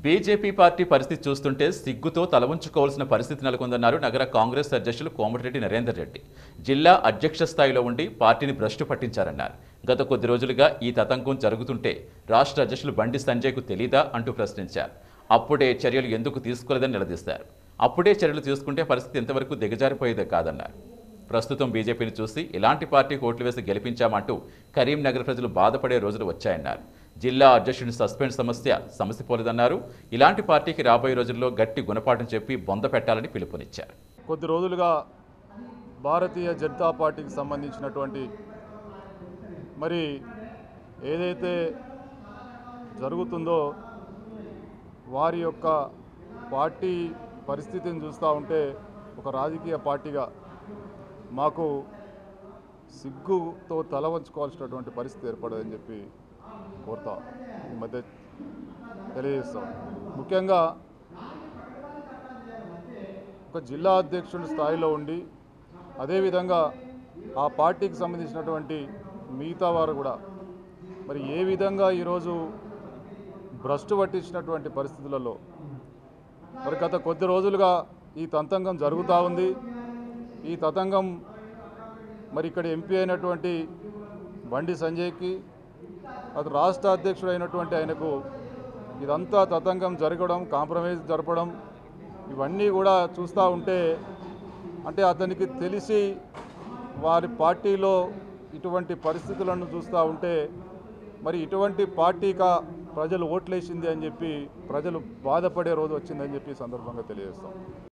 BJP party పరిస్థితి చూస్తుంటే సిగ్గుతో తల ఉంచుకోవాల్సిన పరిస్థితి నెలకొందన్నారు నగర కాంగ్రెస్ అధ్యక్షులు కోమటిరెడ్డి నరేందర్ రెడ్డి జిల్లా అధ్యక్ష స్థాయిలో ఉండి పార్టీని భ్రష్టు పట్టించారన్నారు గత కొద్ది రోజులుగా ఈ తతంకం జరుగుతుంటే రాష్ట్ర అధ్యక్షులు బండి సంజయ్కు తెలీదా అంటూ ప్రశ్నించారు అప్పుడే చర్యలు ఎందుకు తీసుకోలేదని నిలదీశారు అప్పుడే చర్యలు తీసుకుంటే పరిస్థితి ఎంతవరకు దిగజారిపోయేదే కాదన్నారు ప్రస్తుతం బీజేపీని చూసి ఇలాంటి పార్టీకి ఓట్లు వేసి గెలిపించామంటూ కరీంనగర్ ప్రజలు బాధపడే రోజులు వచ్చాయన్నారు జిల్లా అధ్యక్షుడి సస్పెండ్ సమస్య సమసిపోలేదన్నారు ఇలాంటి పార్టీకి రాబోయే రోజుల్లో గట్టి గుణపాఠం చెప్పి బొంద పెట్టాలని పిలుపునిచ్చారు కొద్ది రోజులుగా భారతీయ జనతా పార్టీకి సంబంధించినటువంటి మరి ఏదైతే జరుగుతుందో వారి యొక్క పార్టీ పరిస్థితిని చూస్తూ ఉంటే ఒక రాజకీయ పార్టీగా మాకు సిగ్గుతో తల వంచుకోవాల్సినటువంటి పరిస్థితి ఏర్పడదని చెప్పి కోరుతా ఈ మధ్య తెలియజేస్తాం ముఖ్యంగా ఒక జిల్లా అధ్యక్షుడి స్థాయిలో ఉండి అదేవిధంగా ఆ పార్టీకి సంబంధించినటువంటి మిగతా వారు కూడా మరి ఏ విధంగా ఈరోజు భ్రష్టు పట్టించినటువంటి పరిస్థితులలో మరి గత కొద్ది రోజులుగా ఈ తంతంగం జరుగుతూ ఉంది ఈ తతంగం మరి ఇక్కడ ఎంపీ అయినటువంటి బండి సంజయ్కి అది రాష్ట్ర అధ్యక్షుడు అయినటువంటి ఆయనకు ఇదంతా తతంగం జరగడం కాంప్రమైజ్ జరపడం ఇవన్నీ కూడా చూస్తూ ఉంటే అంటే అతనికి తెలిసి వారి పార్టీలో ఇటువంటి పరిస్థితులను చూస్తూ ఉంటే మరి ఇటువంటి పార్టీగా ప్రజలు ఓట్లేసింది అని చెప్పి ప్రజలు బాధపడే రోజు వచ్చిందని చెప్పి ఈ సందర్భంగా తెలియజేస్తాం